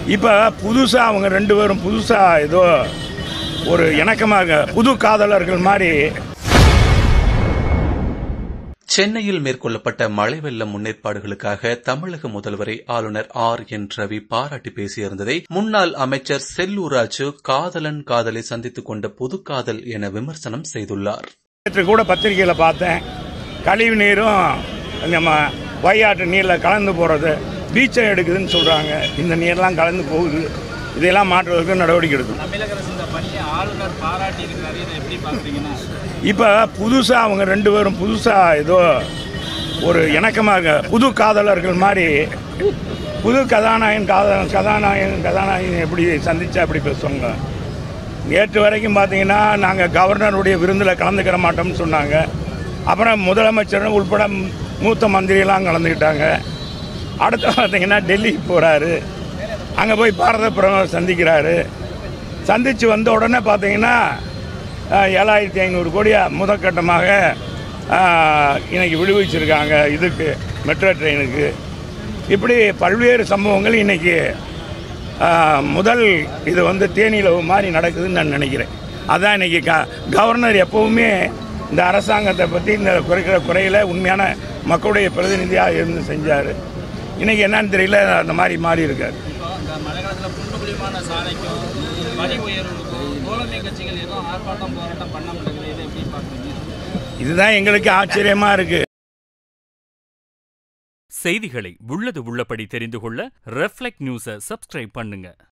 இப்போ புதுசாக அவங்க ரெண்டு பேரும் புதுசாக ஏதோ ஒரு இணக்கமாக புது காதலர்கள் மாதிரி சென்னையில் மேற்கொள்ளப்பட்ட மழை வெள்ள முன்னேற்பாடுகளுக்காக தமிழக முதல்வரை ஆளுநர் ஆர் என் ரவி பாராட்டி பேசியிருந்ததை முன்னாள் அமைச்சர் செல்லூர் ராஜு காதலன் காதலை சந்தித்துக் கொண்ட புதுக்காதல் என விமர்சனம் செய்துள்ளார் நேற்று கூட பத்திரிகையில் பார்த்தேன் கழிவு நீரும் நம்ம வையாட்டு நீரில் கலந்து போகிறது பீச்சம் எடுக்குதுன்னு சொல்கிறாங்க இந்த நீர்லாம் கலந்து போகுது இதையெல்லாம் மாற்றுவதற்கு நடவடிக்கை எடுக்கணும் தமிழக அரசு இந்த பணியை ஆளுநர் பாராட்டி இருக்கிறாரு இதை எப்படி பார்க்குறீங்கன்னா இப்போ புதுசாக அவங்க ரெண்டு பேரும் புதுசாக ஏதோ ஒரு இணக்கமாக புது காதலர்கள் மாதிரி புது கதாநாயகன் காதலன் கதாநாயகன் கதாநாயகன் எப்படி சந்திச்சா எப்படி பேசுவாங்க நேற்று வரைக்கும் பார்த்தீங்கன்னா நாங்கள் கவர்னருடைய விருந்தில் கலந்துக்கிற மாட்டோம்னு சொன்னாங்க அப்புறம் முதலமைச்சர் உள்பட மூத்த மந்திரியெல்லாம் கலந்துக்கிட்டாங்க அடுத்து பார்த்தீங்கன்னா டெல்லிக்கு போகிறாரு அங்கே போய் பாரத பிரதமர் சந்திக்கிறாரு சந்தித்து வந்த உடனே பார்த்தீங்கன்னா அஹ், ஏழாயிரத்தி ஐநூறு கோடியா முதற்கட்டமாக அஹ், இன்னைக்கு விடுவிச்சிருக்காங்க இதுக்கு மெட்ரோ ட்ரெயினுக்கு இப்படி பல்வேறு சம்பவங்கள் இன்னைக்கு அஹ், முதல் இது வந்து தேனியில் மாதிரி நடக்குதுன்னு நான் நினைக்கிறேன் அதான் இன்னைக்கு க கவர்னர் எப்போவுமே இந்த அரசாங்கத்தை பற்றி இந்த குறைக்கிற குறையில் உண்மையான மக்களுடைய பிரதிநிதியாக இருந்து செஞ்சார் இன்னைக்கு என்னன்னு தெரியல அந்த மாதிரி மாறி இருக்கார் இப்போ இந்த மழை காலத்தில் குண்டுகுழிமான சாலைக்கும் வரி உயர்வுக்கும் தோழமை கட்சிகள் எதுவும் ஆர்ப்பாட்டம் போராட்டம் பண்ண முடியல இதை எப்படி பார்க்குறீங்க இதுதான் எங்களுக்கு ஆச்சரியமாக இருக்குது செய்திகளை உள்ளது உள்ளபடி தெரிந்து கொள்ள ரெஃப்ளெக்ட் நியூஸை சப்ஸ்கிரைப் பண்ணுங்க